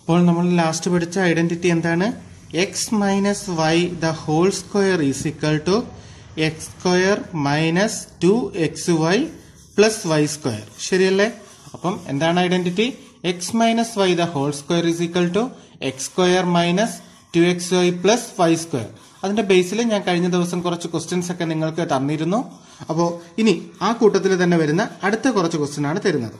അപ്പോൾ നമ്മൾ ലാസ്റ്റ് പഠിച്ച ഐഡന്റിറ്റി എന്താണ് x minus y the whole square is equal to x square minus two x y plus y square ശരിയല്ലേ അപ്പം എന്താണ് identity x minus y the whole square is equal to x square minus two x y plus y square അതിന്റെ ബേസിൽ ഞാൻ കഴിഞ്ഞ ദിവസം കുറച്ച് questions ഒക്കെ നിങ്ങൾക്ക് തന്നിരുന്നു അപ്പോൾ ഇനി ആ കൂട്ടത്തിൽ തന്നെ വരുന്ന അടുത്ത കുറച്ച് ക്വസ്റ്റ്യൻ ആണ് തരുന്നത്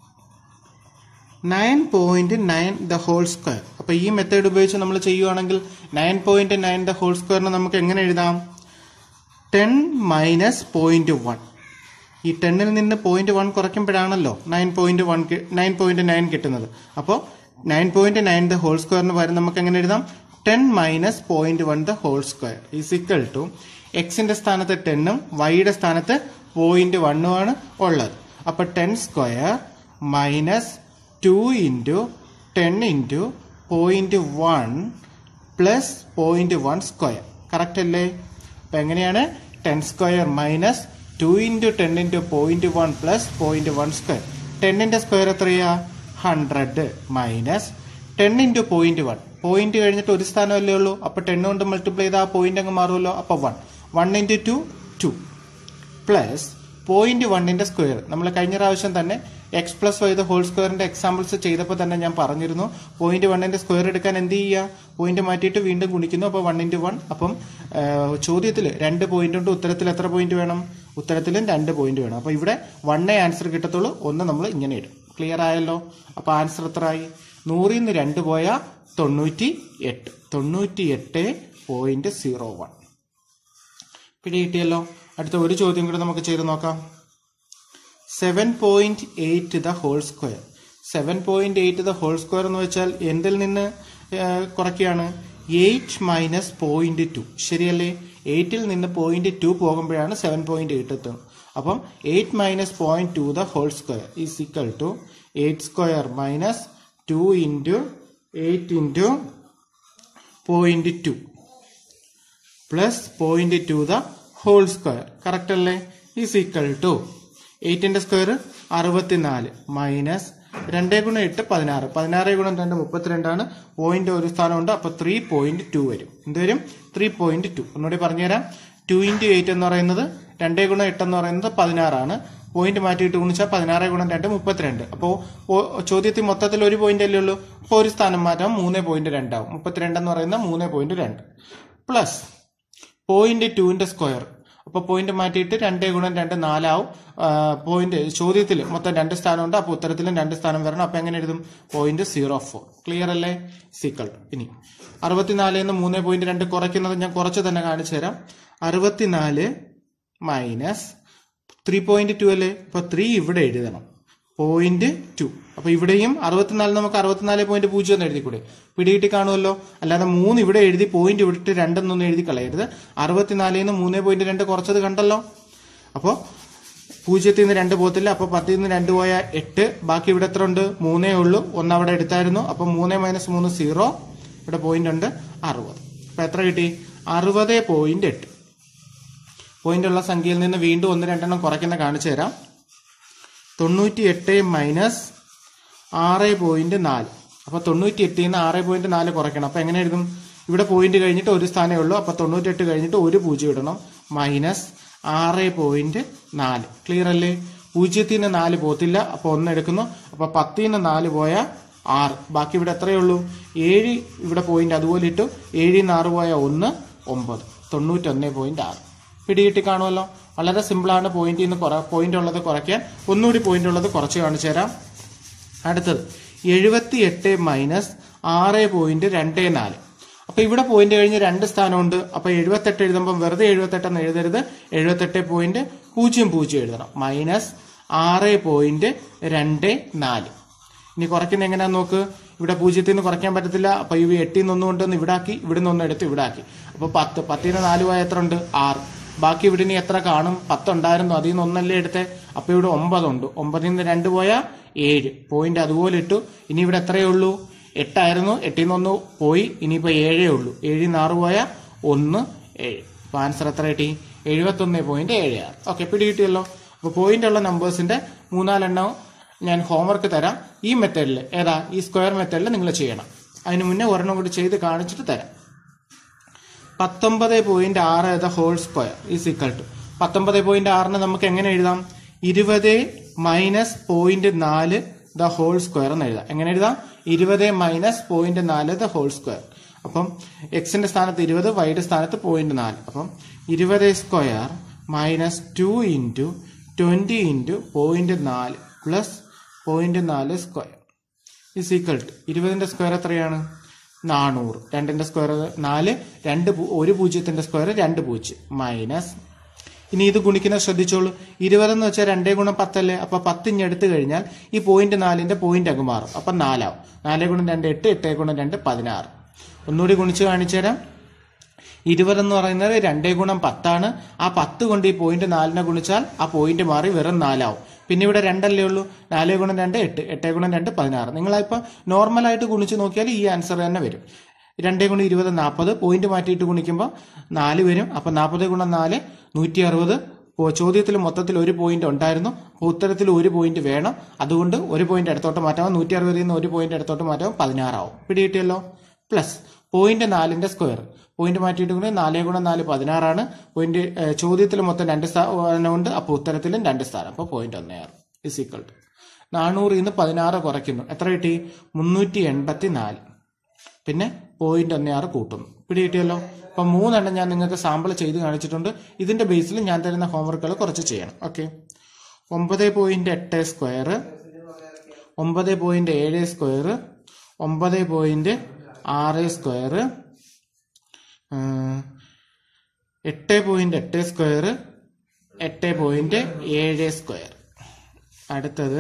nine point nine the whole square അപ്പൊ ഈ മെത്തേഡ് ഉപയോഗിച്ച് നമ്മൾ ചെയ്യുവാണെങ്കിൽ nine point nine the whole സ്ക്വയറിനെ നമുക്ക് എങ്ങനെ എഴുതാം ടെൻ മൈനസ് പോയിന്റ് വൺ ഈ ടെന്നിൽ നിന്ന് പോയിന്റ് വൺ കുറയ്ക്കുമ്പോഴാണല്ലോ nine point one nine point nine കിട്ടുന്നത് അപ്പോൾ nine point nine the whole സ്ക്വയറിന് പകരം നമുക്ക് എങ്ങനെ എഴുതാം ten minus point one the whole square is equal to എക്സിന്റെ സ്ഥാനത്ത് ടെന്നും വൈയുടെ സ്ഥാനത്ത് പോയിന്റ് വണ്ണും ആണ് ഉള്ളത് അപ്പൊ ten square minus two into ten into point one plus point one square correct അല്ലേ അപ്പൊ എങ്ങനെയാണ് ten square minus two into ten into point one plus point one square ടെന്നിന്റെ സ്ക്വയർ എത്രയാ hundred minus ten into point one point കഴിഞ്ഞിട്ട് ഒരു സ്ഥാനമല്ലേ ഉള്ളൂ അപ്പൊ ten കൊണ്ട് മൾട്ടിപ്ലൈ ചെയ്താൽ ആ പോയിന്റ് അങ്ങ് മാറുമല്ലോ അപ്പൊ one one into two two plus point വണ്ണിന്റെ സ്ക്വയർ നമ്മൾ കഴിഞ്ഞ പ്രാവശ്യം തന്നെ x plus y the whole സ്ക്വയറിന്റെ എക്സാമ്പിൾസ് ചെയ്തപ്പോൾ തന്നെ ഞാൻ പറഞ്ഞിരുന്നു പോയിന്റ് വണ്ണിന്റെ സ്ക്വയർ എടുക്കാൻ എന്ത് ചെയ്യുക പോയിന്റ് മാറ്റിയിട്ട് വീണ്ടും ഗുണിക്കുന്നു അപ്പോൾ വൺ ഇൻറ്റു വൺ അപ്പം ചോദ്യത്തിൽ രണ്ട് പോയിന്റ് ഉണ്ട് ഉത്തരത്തിൽ എത്ര പോയിന്റ് വേണം ഉത്തരത്തിലും രണ്ട് പോയിന്റ് വേണം അപ്പോൾ ഇവിടെ വണ്ണേ ആൻസർ കിട്ടത്തുള്ളൂ ഒന്ന് നമ്മൾ ഇങ്ങനെ ഇടും ക്ലിയർ ആയല്ലോ അപ്പോൾ ആൻസർ എത്ര ആയി നൂറിൽ നിന്ന് രണ്ട് പോയാൽ തൊണ്ണൂറ്റി എട്ട് തൊണ്ണൂറ്റി എട്ട് പോയിന്റ് സീറോ വൺ പിടി കിട്ടിയല്ലോ അടുത്ത ഒരു ചോദ്യം കൂടെ നമുക്ക് ചെയ്ത് നോക്കാം seven point eight the whole square seven point eight the whole square എന്ന് വെച്ചാൽ എന്തിൽ നിന്ന് കുറയ്ക്കുകയാണ് എയ്റ്റ് മൈനസ് പോയിന്റ് ടു ശരിയല്ലേ എയ്റ്റിൽ നിന്ന് പോയിന്റ് ടു പോകുമ്പോഴാണ് സെവൻ പോയിന്റ് എയ്റ്റ് എത്തുന്നത് അപ്പം eight minus point two the whole square is equal to eight square minus two into eight into point two plus point two the whole square correct അല്ലേ is equal to എയ്റ്റിന്റെ square അറുപത്തിനാല് minus രണ്ടേ ഗുണം എട്ട് പതിനാറ് പതിനാറ് ഗുണം രണ്ട് മുപ്പത്തിരണ്ടാണ് പോയിന്റ് ഒരു സ്ഥാനമുണ്ട് അപ്പൊ ത്രീ പോയിന്റ് ടു വരും എന്ത് വരും ത്രീ പോയിന്റ് ടു ഒന്നുകൂടി പറഞ്ഞുതരാം ടു ഇൻറ്റു എയ്റ്റ് എന്ന് പറയുന്നത് രണ്ടേ ഗുണം എട്ട് എന്ന് പറയുന്നത് പതിനാറാണ് പോയിന്റ് മാറ്റിയിട്ട് ഗുണിച്ചാൽ പതിനാറ് ഗുണം രണ്ട് മുപ്പത്തിരണ്ട് അപ്പോൾ ചോദ്യത്തിൽ മൊത്തത്തിൽ ഒരു പോയിന്റ് അല്ലേ ഉള്ളൂ അപ്പോൾ ഒരു സ്ഥാനം മാറ്റാം മൂന്ന് പോയിന്റ് രണ്ടാവും മുപ്പത്തിരണ്ട് എന്ന് പറയുന്നത് മൂന്ന് പോയിന്റ് രണ്ട് പ്ലസ് പോയിന്റ് ടുവിന്റെ സ്ക്വയർ അപ്പൊ പോയിന്റ് മാറ്റിയിട്ട് രണ്ടേ ഗുണം രണ്ട് നാലാവും പോയിന്റ് ചോദ്യത്തിൽ മൊത്തം രണ്ട് സ്ഥാനമുണ്ട് അപ്പൊ ഉത്തരത്തിലും രണ്ട് സ്ഥാനം വരണം അപ്പൊ എങ്ങനെ എഴുതും പോയിന്റ് സീറോ ഫോർ ക്ലിയർ അല്ലേ സീക്കൾ ഇനി അറുപത്തിനാലിൽ നിന്ന് മൂന്ന് പോയിന്റ് രണ്ട് കുറയ്ക്കുന്നത് ഞാൻ കുറച്ച് തന്നെ കാണിച്ചു തരാം അറുപത്തിനാല് മൈനസ് ത്രീ പോയിന്റ് ടു അല്ലേ അപ്പൊ ത്രീ ഇവിടെ എഴുതണം പോയിന്റ് ടു അപ്പൊ ഇവിടെയും അറുപത്തിനാല് നമുക്ക് അറുപത്തിനാല് പോയിന്റ് പൂജ്യം എന്ന് എഴുതിക്കൂടെ പിടികിട്ടി കാണുമല്ലോ അല്ലാതെ മൂന്ന് ഇവിടെ എഴുതി പോയിന്റ് ഇവിടിട്ട് രണ്ടെന്നൊന്നും എഴുതി കളയരുത് അറുപത്തിനാലിൽ നിന്ന് മൂന്ന് പോയിന്റ് രണ്ട് കുറച്ചത് കണ്ടല്ലോ അപ്പോൾ പൂജ്യത്തിൽ നിന്ന് രണ്ട് പോകത്തില്ല അപ്പൊ പത്തിൽ നിന്ന് രണ്ട് പോയാൽ എട്ട് ബാക്കി ഇവിടെ എത്ര ഉണ്ട് മൂന്നേ ഉള്ളൂ ഒന്ന് അവിടെ എടുത്തായിരുന്നു അപ്പൊ മൂന്ന് മൈനസ് മൂന്ന് സീറോ ഇവിടെ പോയിന്റ് ഉണ്ട് അറുപത് അപ്പൊ എത്ര കിട്ടി അറുപത് പോയിന്റ് എട്ട് പോയിന്റ് ഉള്ള സംഖ്യയിൽ നിന്ന് വീണ്ടും ഒന്ന് രണ്ടെണ്ണം കുറയ്ക്കുന്ന കാണിച്ചു തരാം തൊണ്ണൂറ്റി എട്ട് മൈനസ് ആറ് പോയിന്റ് നാല് അപ്പൊ തൊണ്ണൂറ്റി എട്ടിൽ നിന്ന് ആറ് പോയിന്റ് നാല് കുറയ്ക്കണം അപ്പൊ എങ്ങനെ എഴുതും ഇവിടെ പോയിന്റ് കഴിഞ്ഞിട്ട് ഒരു സ്ഥാനമേ ഉള്ളൂ അപ്പൊ തൊണ്ണൂറ്റെട്ട് കഴിഞ്ഞിട്ട് ഒരു പൂജ്യം ഇടണം മൈനസ് ആറ് പോയിന്റ് നാല് ക്ലിയർ അല്ലേ പൂജ്യത്തിൽ നിന്ന് നാല് പോത്തില്ല അപ്പൊ ഒന്ന് എടുക്കുന്നു അപ്പൊ പത്തിൽ നിന്ന് നാല് പോയാൽ ആറ് ബാക്കി ഇവിടെ എത്രയേ ഉള്ളൂ ഏഴ് ഇവിടെ പോയിന്റ് അതുപോലെ ഇട്ടു ഏഴിൽ നിന്ന് ആറ് പോയാൽ ഒന്ന് ഒമ്പത് തൊണ്ണൂറ്റൊന്ന് പോയിന്റ് ആറ് പിടികിട്ടി കാണുമല്ലോ വളരെ സിമ്പിളാണ് പോയിന്റിൽ നിന്ന് കുറ പോയിന്റ് ഉള്ളത് കുറയ്ക്കാൻ ഒന്നുകൂടി പോയിന്റ് ഉള്ളത് കുറച്ച് കാണിച്ചു തരാം അടുത്തത് എഴുപത്തി എട്ട് മൈനസ് ആറ് പോയിന്റ് രണ്ട് നാല് അപ്പൊ ഇവിടെ പോയിന്റ് കഴിഞ്ഞ് രണ്ട് സ്ഥാനമുണ്ട് അപ്പൊ എഴുപത്തെട്ട് എഴുതുമ്പോൾ വെറുതെ എഴുപത്തെട്ട് എന്ന് എഴുതരുത് എഴുപത്തെട്ട് പോയിന്റ് പൂജ്യം പൂജ്യം എഴുതണം മൈനസ് ആറ് പോയിന്റ് രണ്ട് നാല് ഇനി കുറയ്ക്കുന്ന എങ്ങനെയാന്ന് നോക്ക് ഇവിടെ പൂജ്യത്തിൽ നിന്ന് കുറയ്ക്കാൻ പറ്റത്തില്ല അപ്പൊ ഇവ എട്ടിൽ നിന്ന് ഒന്നുകൊണ്ടൊന്ന് ഇവിടെ ആക്കി ഇവിടെ നിന്ന് ഒന്ന് എടുത്ത് ഇവിടെ ആക്കി അപ്പൊ പത്ത് പത്തിൽ നിന്ന് നാല് പോയ എത്ര ഉണ്ട് ആറ് ബാക്കി ഇവിടെ ഇനി എത്ര കാണും പത്തുണ്ടായിരുന്നു അതിൽ നിന്ന് ഒന്നല്ലേ എടുത്തേ അപ്പൊ ഇവിടെ ഒമ്പതുണ്ട് ഒമ്പതിൽ നിന്ന് രണ്ട് പോയാൽ ഏഴ് പോയിന്റ് അതുപോലെ ഇട്ടു ഇനി ഇവിടെ എത്രയേ ഉള്ളൂ എട്ടായിരുന്നു എട്ടിൽ നിന്ന് ഒന്ന് പോയി ഇനിയിപ്പോ ഏഴേ ഉള്ളൂ ഏഴിൽ നിന്ന് ആറ് പോയാൽ ഒന്ന് ഏഴ് അപ്പൊ ആൻസർ എത്ര കിട്ടി എഴുപത്തൊന്ന് പോയിന്റ് ഏഴ് ആറ് ഓക്കെ പിടി കിട്ടിയല്ലോ അപ്പൊ പോയിന്റ് ഉള്ള നമ്പേഴ്സിന്റെ മൂന്നാലെണ്ണം ഞാൻ ഹോംവർക്ക് തരാം ഈ മെത്തേഡിൽ ഏതാ ഈ സ്ക്വയർ മെത്തേഡിൽ നിങ്ങൾ ചെയ്യണം അതിന് മുന്നേ ഒരെണ്ണം കൂടി ചെയ്ത് കാണിച്ചിട്ട് തരാം പത്തൊമ്പത് പോയിന്റ് ആറ് the whole square is equal to പത്തൊമ്പത് പോയിന്റ് ആറിന് നമുക്ക് എങ്ങനെ എഴുതാം ഇരുപത് മൈനസ് പോയിന്റ് നാല് ദ ഹോൾ സ്ക്വയർ എന്ന് എഴുതാം എങ്ങനെ എഴുതാം ഇരുപത് മൈനസ് പോയിന്റ് നാല് ദ ഹോൾ സ്ക്വയർ അപ്പം എക്സിന്റെ സ്ഥാനത്ത് ഇരുപത് വൈയുടെ സ്ഥാനത്ത് പോയിന്റ് നാല് അപ്പം ഇരുപത് square minus two into twenty into point നാല് പ്ലസ് പോയിന്റ് നാല് സ്ക്വയർ ഇസ് ഈക്വൽ ടു ഇരുപതിന്റെ സ്ക്വയർ എത്രയാണ് നാനൂറ് രണ്ടിന്റെ സ്ക്വയർ നാല് രണ്ട് പൂ- ഒരു പൂജ്യത്തിന്റെ സ്ക്വയർ രണ്ട് പൂജ്യം മൈനസ് ഇനി ഇത് ഗുണിക്കുന്നത് ശ്രദ്ധിച്ചോളൂ ഇരുപതെന്ന് വെച്ചാൽ രണ്ടേ ഗുണം പത്തല്ലേ അപ്പൊ പത്ത് ഇഞ്ഞ് എടുത്തു കഴിഞ്ഞാൽ ഈ പോയിന്റ് നാലിന്റെ പോയിന്റ് അങ്ങ് മാറും അപ്പൊ നാലാവും നാലേ ഗുണം രണ്ട് എട്ട് എട്ടേ ഗുണം രണ്ട് പതിനാറ് ഒന്നുകൂടി ഗുണിച്ച് കാണിച്ചു തരാം ഇരുപത് എന്ന് പറയുന്നത് രണ്ടേ ഗുണം പത്താണ് ആ പത്ത് കൊണ്ട് ഈ പോയിന്റ് നാലിനെ ഗുണിച്ചാൽ ആ പോയിന്റ് മാറി വെറും നാലാവും പിന്നെ ഇവിടെ രണ്ടല്ലേ ഉള്ളൂ നാലേ ഗുണം രണ്ട് എട്ട് എട്ടേ ഗുണം രണ്ട് പതിനാറ് നിങ്ങളിപ്പോൾ നോർമലായിട്ട് ഗുണിച്ച് നോക്കിയാൽ ഈ ആൻസർ തന്നെ വരും രണ്ടേ ഗുണം ഇരുപത് നാൽപ്പത് പോയിന്റ് മാറ്റിയിട്ട് ഗുണിക്കുമ്പോൾ നാല് വരും അപ്പം നാൽപ്പത് ഗുണം നാല് നൂറ്റി അറുപത് ചോദ്യത്തിൽ മൊത്തത്തിൽ ഒരു പോയിന്റ് ഉണ്ടായിരുന്നു അപ്പോൾ ഉത്തരത്തിൽ ഒരു പോയിന്റ് വേണം അതുകൊണ്ട് ഒരു പോയിന്റ് അടുത്തോട്ട് മാറ്റാം നൂറ്റി അറുപതിൽ നിന്ന് ഒരു പോയിന്റ് അടുത്തോട്ട് മാറ്റാം പതിനാറാവും പിടികിട്ടിയല്ലോ പ്ലസ് പോയിന്റ് നാലിന്റെ സ്ക്വയർ പോയിന്റ് മാറ്റിയിട്ട് കൂടി നാല് ഗുണം നാല് പതിനാറാണ് പോയിന്റ് ചോദ്യത്തിൽ മൊത്തം രണ്ട് സ്ഥാനം ഉണ്ട് അപ്പോൾ ഉത്തരത്തിലും രണ്ട് സ്ഥാനം അപ്പോൾ പോയിന്റ് ഒന്നേ ആറ് ഇസ് ഈക്വൽ ടു നാനൂറിൽ നിന്ന് പതിനാറ് കുറയ്ക്കുന്നു എത്ര കിട്ടി മുന്നൂറ്റി എൺപത്തി നാല് പിന്നെ പോയിന്റ് ഒന്നേ ആറ് കൂട്ടുന്നു പിടി കിട്ടിയല്ലോ അപ്പൊ മൂന്നെണ്ണം ഞാൻ നിങ്ങൾക്ക് സാമ്പിൾ ചെയ്ത് കാണിച്ചിട്ടുണ്ട് ഇതിന്റെ ബേസിൽ ഞാൻ തരുന്ന ഹോംവർക്കുകൾ കുറച്ച് ചെയ്യണം ഓക്കെ ഒമ്പത് പോയിന്റ് എട്ട് സ്ക്വയർ ഒമ്പത് പോയിന്റ് ഏഴ് സ്ക്വയർ ഒമ്പത് പോയിന്റ് ആറ് സ്ക്വയർ എട്ട് പോയിന്റ് എട്ട് സ്ക്വയർ എട്ട് പോയിന്റ് ഏഴ് സ്ക്വയർ അടുത്തത്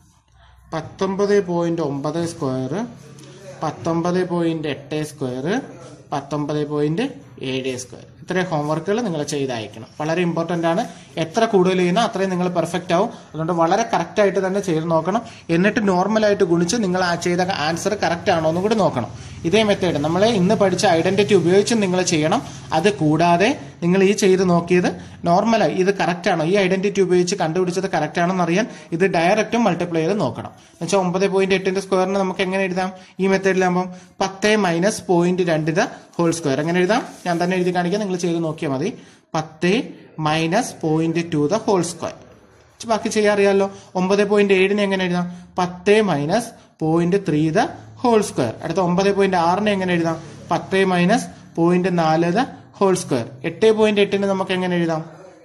പത്തൊമ്പത് പോയിന്റ് ഒമ്പത് സ്ക്വയർ പത്തൊമ്പത് പോയിന്റ് എട്ട് സ്ക്വയർ പത്തൊമ്പത് പോയിന്റ് ഏഴ് സ്ക്വയർ ഇത്രയും ഹോംവർക്കുകൾ നിങ്ങൾ ചെയ്ത് അയക്കണം വളരെ ഇമ്പോർട്ടന്റ് ആണ് എത്ര കൂടുതൽ ചെയ്യുന്നോ അത്രയും നിങ്ങൾ പെർഫെക്റ്റ് ആവും അതുകൊണ്ട് വളരെ കറക്റ്റ് ആയിട്ട് തന്നെ ചെയ്ത് നോക്കണം എന്നിട്ട് നോർമൽ ആയിട്ട് ഗുണിച്ച് നിങ്ങൾ ആ ചെയ്ത ആൻസർ കറക്റ്റ് ആണോ എന്ന് കൂടി നോക്കണം ഇതേ മെത്തേഡ് നമ്മൾ ഇന്ന് പഠിച്ച ഐഡന്റിറ്റി ഉപയോഗിച്ച് നിങ്ങൾ ചെയ്യണം അത് കൂടാതെ നിങ്ങൾ ഈ ചെയ്ത് നോക്കിയത് നോർമലായി ഇത് കറക്റ്റ് ആണോ ഈ ഐഡന്റിറ്റി ഉപയോഗിച്ച് കണ്ടുപിടിച്ചത് കറക്റ്റ് ആണോ എന്നറിയാൻ ഇത് ഡയറക്റ്റും മൾട്ടിപ്ലൈ ചെയ്ത് നോക്കണം എന്നുവെച്ചാൽ ഒമ്പത് പോയിന്റ് എട്ടിന്റെ സ്ക്വയറിന് നമുക്ക് എങ്ങനെ എഴുതാം ഈ മെത്തേഡിലാകുമ്പോൾ പത്ത് മൈനസ് പോയിന്റ് രണ്ടിന്റെ ഹോൾ സ്ക്വയർ എങ്ങനെ എഴുതാം ഞാൻ തന്നെ എഴുതി കാണിക്കാം നിങ്ങൾ ചെയ്ത് നോക്കിയാൽ മതി പത്ത് minus point two the whole square ബാക്കി ചെയ്യാറിയാലോ ഒമ്പത് പോയിന്റ് ഏഴിന് എങ്ങനെ എഴുതാം പത്ത് minus point three the whole square അടുത്ത ഒമ്പത് പോയിന്റ് ആറിന് എങ്ങനെ എഴുതാം പത്ത് മൈനസ് പോയിന്റ് നാല് ദ ഹോൾ സ്ക്വയർ എട്ട് പോയിന്റ് എട്ടിന് നമുക്ക് എങ്ങനെ എഴുതാം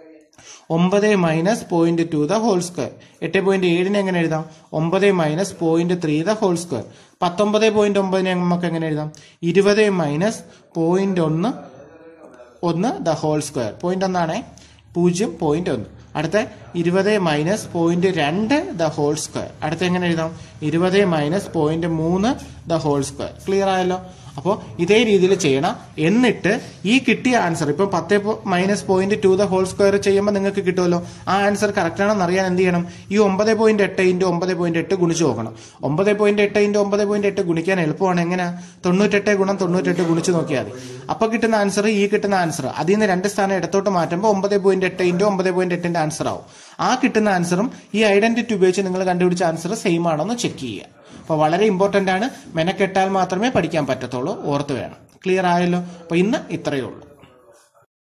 ഒമ്പത് minus point two the whole square എട്ട് പോയിന്റ് ഏഴിന് എങ്ങനെ എഴുതാം ഒമ്പത് minus point three the whole square പത്തൊമ്പത് പോയിന്റ് ഒമ്പതിനെ നമുക്ക് എങ്ങനെ എഴുതാം ഇരുപത് മൈനസ് പോയിന്റ് ഒന്ന് ഒന്ന് ദ ഹോൾ സ്ക്വയർ പോയിന്റ് ഒന്നാണേ പൂജ്യം പോയിന്റ് ഒന്ന് അടുത്ത ഇരുപത് മൈനസ് പോയിന്റ് രണ്ട് ദ ഹോൾ സ്ക്വയർ അടുത്ത എങ്ങനെ എഴുതാം ഇരുപത് മൈനസ് പോയിന്റ് മൂന്ന് ദ ഹോൾ സ്ക്വയർ ക്ലിയർ ആയല്ലോ അപ്പോൾ ഇതേ രീതിയിൽ ചെയ്യണം എന്നിട്ട് ഈ കിട്ടിയ ആൻസർ ഇപ്പം പത്ത് minus point two the whole square ചെയ്യുമ്പോൾ നിങ്ങൾക്ക് കിട്ടുമല്ലോ ആ ആൻസർ കറക്റ്റ് ആണെന്ന് അറിയാൻ എന്ത് ചെയ്യണം ഈ ഒമ്പത് പോയിന്റ് എട്ട് ഇൻറ്റു ഒമ്പത് പോയിന്റ് എട്ട് ഗുണിച്ച് നോക്കണം ഒമ്പത് പോയിന്റ് എട്ട് ഇൻറ്റു ഒമ്പത് പോയിന്റ് എട്ട് ഗുണിക്കാൻ എളുപ്പമാണ് എങ്ങനെ തൊണ്ണൂറ്റെട്ട് ഗുണം തൊണ്ണൂറ്റെട്ട് ഗുണിച്ച് നോക്കിയാൽ മതി അപ്പൊ കിട്ടുന്ന ആൻസർ ഈ കിട്ടുന്ന ആൻസർ അതിൽ നിന്ന് രണ്ട് സ്ഥാനം ഇടത്തോട്ട് മാറ്റുമ്പോൾ ഒമ്പത് പോയിന്റ് എട്ട് ഇൻറ്റു ഒമ്പത് പോയിന്റ് എട്ടിന്റെ ആൻസർ ആവും ആ കിട്ടുന്ന ആൻസറും ഈ ഐഡന്റിറ്റി ഉപയോഗിച്ച് നിങ്ങൾ കണ്ടുപിടിച്ച ആൻസർ സെയിം ആണോ എന്ന് ചെക്ക് ചെയ്യുക അപ്പോൾ വളരെ ഇമ്പോർട്ടന്റ് ആണ് മെനക്കെട്ടാൽ മാത്രമേ പഠിക്കാൻ പറ്റത്തുള്ളൂ ഓർത്ത് വേണം ക്ലിയർ ആയല്ലോ അപ്പോൾ ഇന്ന് ഇത്രയേ ഉള്ളൂ